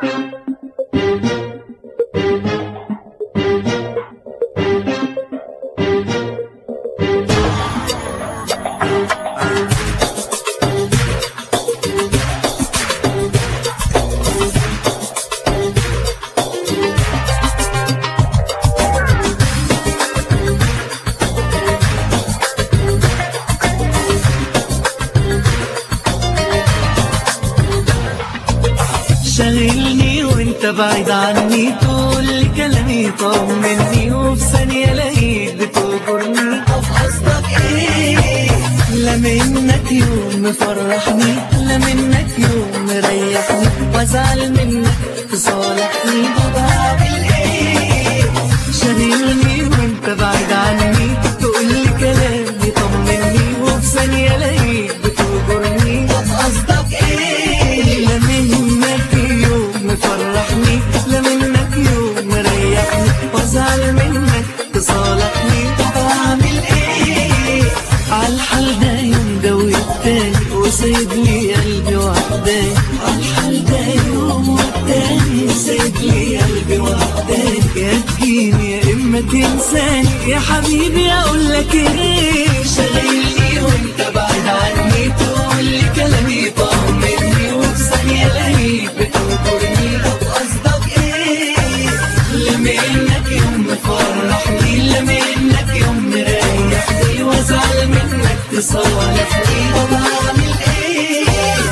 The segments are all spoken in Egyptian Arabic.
شاغلني وانت بعيد عني تقول لي كلامي طمني وفي ثانية الاقيك بتجرني طب قصدك ايه لا منك يوم مفرحني لا منك يوم مريحني وازعل منك تصالحني طب اعمل ايه شاغلني وانت بعيد عني تقول لي كلامي طمني وفي ثانية الاقيك بتجرني طب قصدك ايه لا منك يوم مفرحني لا منك يوم مريحني وازعل منك تصالحني طب اعمل ايه عالحال ده يوم ده والتاني وسايب لي قلبي وحداني عالحال ده يوم والتاني وسايب لي قلبي وحداني يا تجيني يا اما تنساني يا حبيبي اقول لك ايه شاغلني وانت بعيد عني تقول لي كلامي طمني وفي ثانيه الاقيك بتنكرني طب قصدك ايه لا منك يوم مفرحني لا منك يوم مريحني وازعل منك تصالحني طب اعمل ايه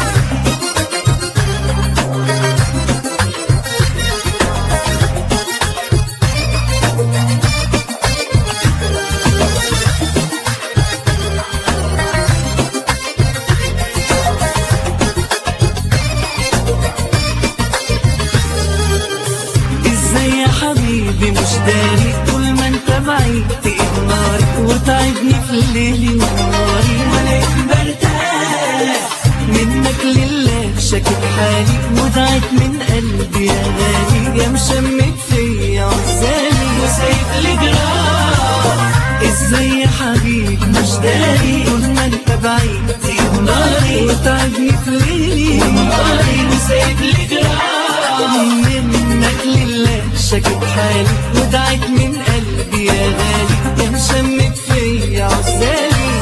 ازاي يا حبيبي مش داري طول ما انت بعيد تقدري وتعبني في الليل ونهاري ولا برتاح منك لله شاكك حالي ودعت من قلبي يا غالي يا مشمت فيا عزالي وسايب لي جراح ازاي يا حبيبي مش داري طول ما انت بعيد تقدري وتعبني في ليلي ونهاري وسايب لي جراح منك لله شاكك حالي ودعت من قلبي يا غالي يا مشمت فيا عزالي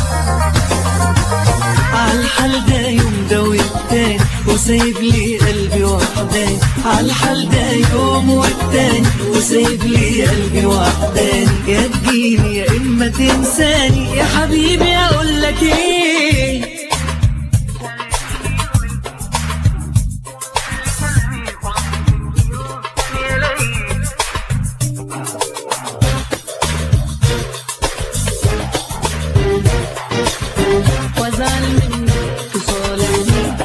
عالحال ده يوم ده والتاني وسايب لي قلبي وحداني عالحال ده يوم والتاني وسايب لي قلبي وحداني يا تجيني يا اما تنساني يا حبيبي اقول لك ايه وازعل منك تصالحني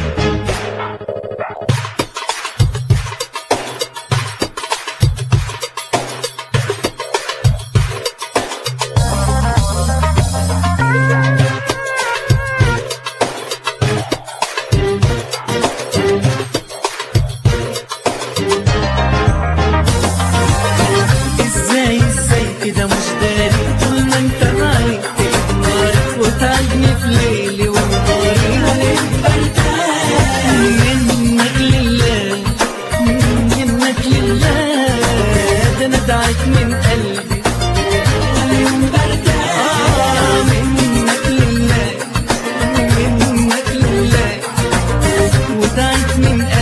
ازاي ازاي كده مش داري طول ما انت معي تقدر وتعبني في ليلي ونهاري عليك برتاح منك لله منك لله ده انا دعيت من قلبي اليوم برتاح منك لله منك لله ودعيت من قلبي